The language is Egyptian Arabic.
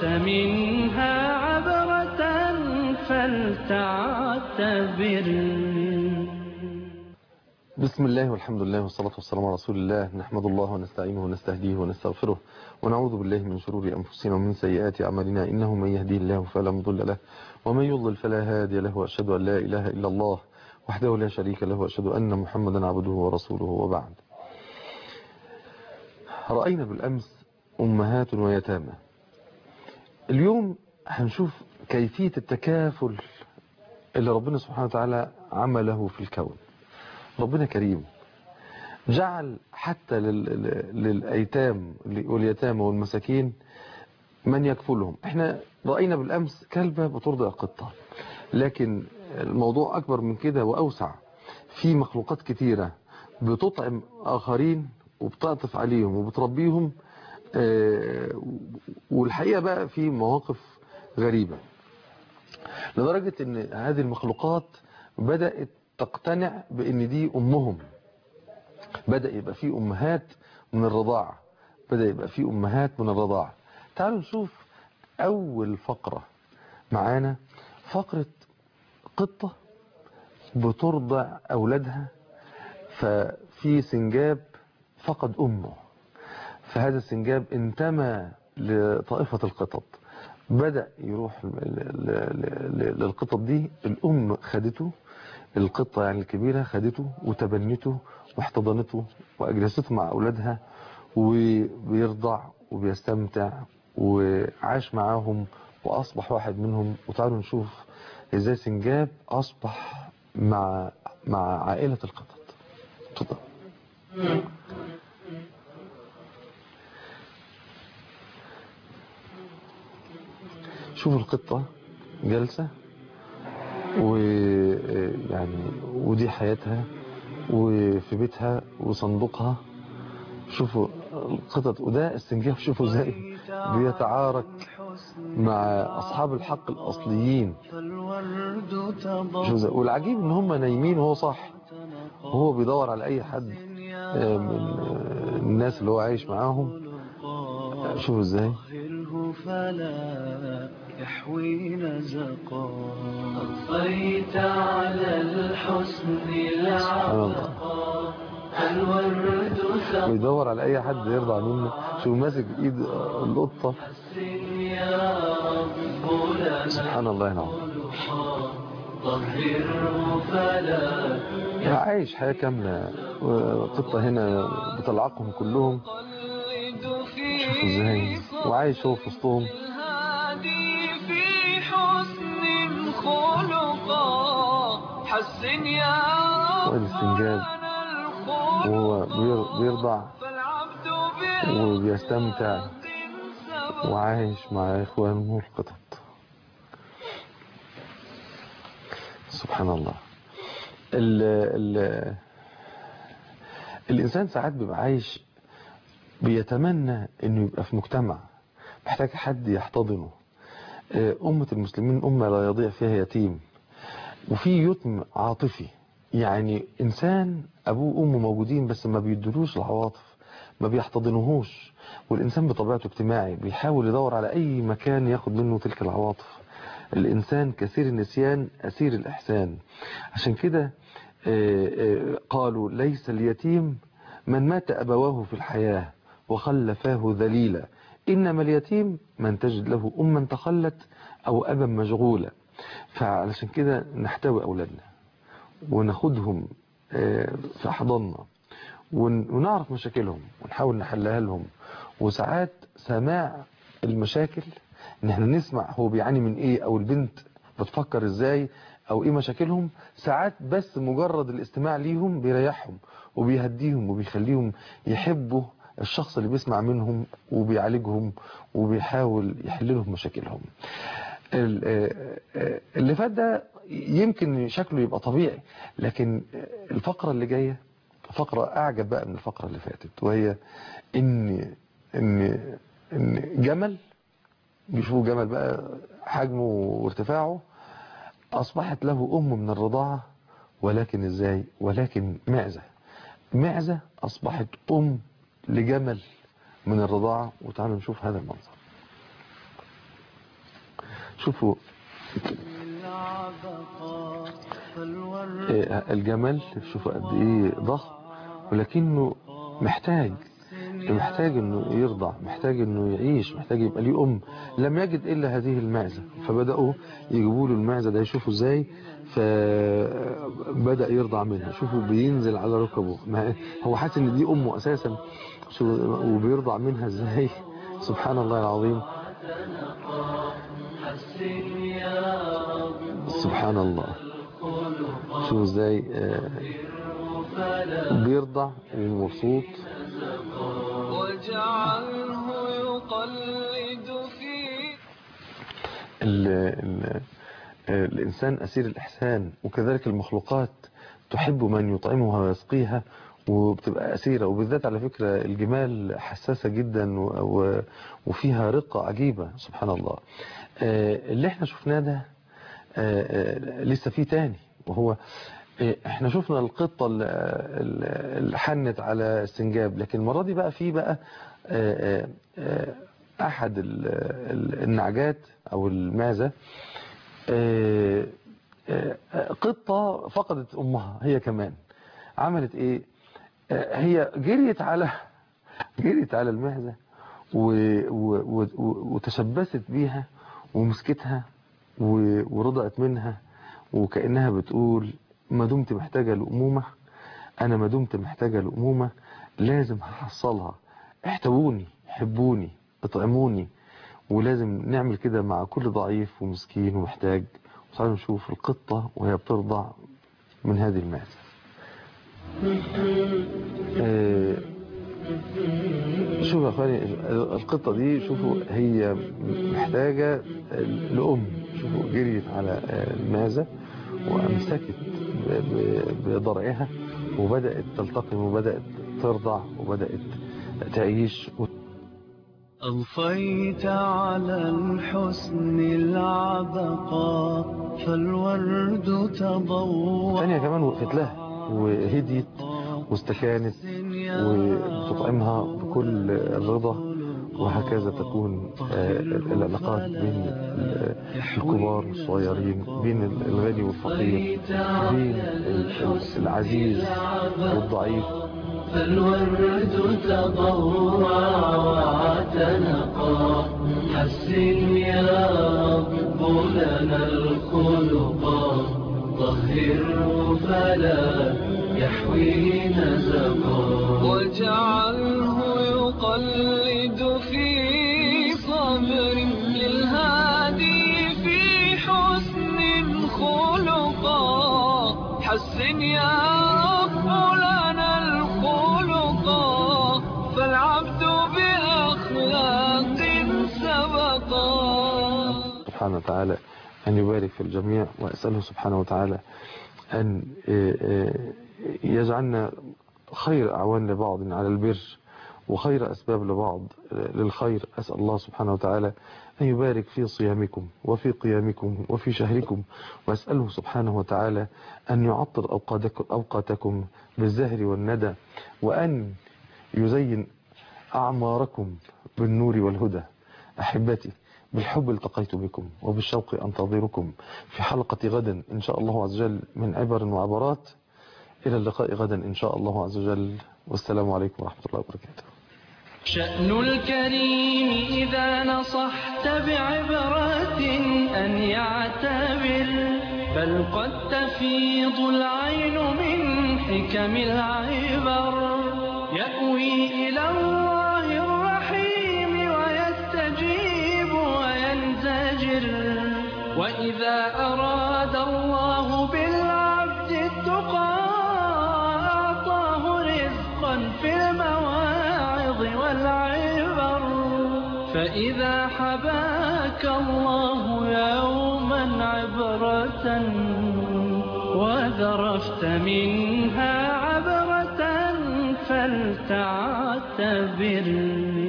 منها عبرة فلتعتبر بسم الله والحمد لله والصلاة والسلام على رسول الله نحمد الله ونستعينه ونستهديه ونستغفره ونعوذ بالله من شرور أنفسنا ومن سيئات أعمالنا إنه من يهديه الله فلا مضل له ومن يضلل فلا هادي له وأشهد أن لا إله إلا الله وحده لا شريك له وأشهد أن محمدا عبده ورسوله وبعد رأينا بالأمس أمهات ويتامى اليوم هنشوف كيفية التكافل اللي ربنا سبحانه وتعالى عمله في الكون ربنا كريم جعل حتى لل- للأيتام واليتامى والمساكين من يكفلهم احنا رأينا بالأمس كلبة بترضع قطة لكن الموضوع أكبر من كده وأوسع في مخلوقات كتيرة بتطعم آخرين وبتعطف عليهم وبتربيهم آه، والحقيقة بقى في مواقف غريبة لدرجة ان هذه المخلوقات بدأت تقتنع بان دي امهم بدأ يبقى في امهات من الرضاعة بدأ يبقى في امهات من الرضاعة تعالوا نشوف اول فقرة معانا فقرة قطة بترضع اولادها ففي سنجاب فقد امه فهذا السنجاب انتمى لطائفة القطط بدأ يروح ل- ل- ل- للقطط دي الأم خدته القطة يعني الكبيرة خدته وتبنته واحتضنته وأجلسته مع أولادها وبيرضع وبيستمتع وعاش معاهم وأصبح واحد منهم وتعالوا نشوف إزاي سنجاب أصبح مع مع عائلة القطط اتفضل شوفوا القطة جالسة ويعني ودي حياتها وفي بيتها وصندوقها شوفوا القطط وده السنجاب شوفوا ازاي بيتعارك مع اصحاب الحق الاصليين فالورد شوفوا ازاي والعجيب ان هم نايمين وهو صح وهو بيدور على اي حد آه، من آه، الناس اللي هو عايش معاهم شوفوا ازاي طهره فلا يحوي نزقا أضفيت على الحسن العطقا الورد بيدور على اي حد يرضى منه شو ماسك ايد القطه سحسن يا رب لنا سبحان الله العظيم خلقا طهره فلا عايش حياه كامله قطه هنا بتلعقهم كلهم يقلد شوفوا ازاي وعايش هو في وسطهم الهادي في حسن خلقا حسن يا وادي السنجاب الخلق وهو بير- بيرضع فالعبد وبيستمتع بالسبب وعايش مع اخوانه القطط سبحان الله ال ال الانسان ساعات بيبقى عايش بيتمنى انه يبقى في مجتمع محتاج حد يحتضنه آه، أمة المسلمين أمة لا يضيع فيها يتيم وفي يتم عاطفي يعني إنسان أبوه وأمه موجودين بس ما بيدلوش العواطف ما بيحتضنوهوش والإنسان بطبيعته اجتماعي بيحاول يدور على أي مكان ياخد منه تلك العواطف الإنسان كثير النسيان أسير الإحسان عشان كده آه، آه، قالوا ليس اليتيم من مات أبواه في الحياة وخلفاه ذليلا إنما اليتيم من تجد له أما تخلت أو أبا مشغولا فعلشان كده نحتوي أولادنا وناخدهم آه، في أحضاننا ون- ونعرف مشاكلهم ونحاول نحلها لهم وساعات سماع المشاكل ان احنا نسمع هو بيعاني من ايه او البنت بتفكر ازاي او ايه مشاكلهم ساعات بس مجرد الاستماع ليهم بيريحهم وبيهديهم وبيخليهم يحبوا الشخص اللي بيسمع منهم وبيعالجهم وبيحاول يحل لهم مشاكلهم ال- آه، آه، اللي فات ده يمكن شكله يبقى طبيعي لكن الفقرة اللي جاية فقرة أعجب بقى من الفقرة اللي فاتت وهي إن إن إن جمل بيشوفوا جمل بقى حجمه وارتفاعه أصبحت له أم من الرضاعة ولكن إزاي ولكن معزة معزة أصبحت أم لجمل من الرضاعة وتعالوا نشوف هذا المنظر شوفوا إيه، الجمل شوفوا قد ايه ضخم ولكنه محتاج محتاج انه يرضع محتاج انه يعيش محتاج يبقى ليه ام لم يجد الا هذه المعزه فبداوا يجيبوا له المعزه ده يشوفوا ازاي فبدا يرضع منها شوفوا بينزل على ركبه ما هو حاسس ان دي امه اساسا شو- وبيرضع منها ازاي سبحان الله العظيم سبحان الله شوفوا ازاي آه، بيرضع ومبسوط واجعله يقلد في ال ال الإنسان أسير الإحسان وكذلك المخلوقات تحب من يطعمها ويسقيها وبتبقى أسيرة وبالذات على فكرة الجمال حساسة جدا و- و- وفيها رقة عجيبة سبحان الله آه، اللي احنا شفناه ده آه، آه، لسه فيه تاني وهو آه، احنا شفنا القطة اللي- اللي حنت على السنجاب لكن المرة دي بقى فيه بقى آه، آه، آه، أحد ال- ال- النعجات أو المعزة آه، آه، قطة فقدت أمها هي كمان عملت إيه آه، هي جريت على جريت على المعزة و- و- و- وتشبثت بيها ومسكتها و- ورضعت منها وكأنها بتقول ما دمت محتاجة لأمومة أنا ما دمت محتاجة لأمومة لازم هحصلها احتووني حبوني اطعموني ولازم نعمل كده مع كل ضعيف ومسكين ومحتاج وتعالوا نشوف القطة وهي بترضع من هذه المعزة آه، شوفوا يا اخواني القطة دي شوفوا هي محتاجة لأم شوفوا جريت على المعزة وأمسكت ب- ب- بضرعها وبدأت تلتقم وبدأت ترضع وبدأت تعيش أضفيت على الحسن العبقى فالورد تضوع ثانية كمان وقفت لها وهديت واستكانت وتطعمها بكل الرضا وهكذا تكون آه، العلاقات بين ال- الكبار والصغيرين بين الغني والفقير بين ال- العزيز والضعيف فالورد تضوع واعتنقا حسن يا رب لنا الخلقا طهره فلا يحوي نزقا واجعله يقلد في صبر للهادي في حسن خلقا حسن يا رب لنا الخلقا فالعبد بأخلاق سبقا سبحانه وتعالى أن يبارك في الجميع وأسأله سبحانه وتعالى أن آه، آه، يجعلنا خير أعوان لبعض على البر وخير أسباب لبعض للخير أسأل الله سبحانه وتعالى أن يبارك في صيامكم وفي قيامكم وفي شهركم وأسأله سبحانه وتعالى أن يعطر أوقاتكم, أوقاتكم بالزهر والندى وأن يزين أعماركم بالنور والهدى أحبتي بالحب التقيت بكم وبالشوق أنتظركم في حلقة غدا إن شاء الله عز وجل من عبر وعبرات إلى اللقاء غدا إن شاء الله عز وجل والسلام عليكم ورحمة الله وبركاته شأن الكريم إذا نصحت بعبرة أن يعتبر بل قد تفيض العين من حكم العبر يأوي إلى الله الرحيم ويستجيب وينزجر وإذا أراد الله بالعبد التقى أعطاه رزقا في المواعظ والعبر فإذا حباك الله يوما عبرة وذرفت منها عبرة فلتعتبر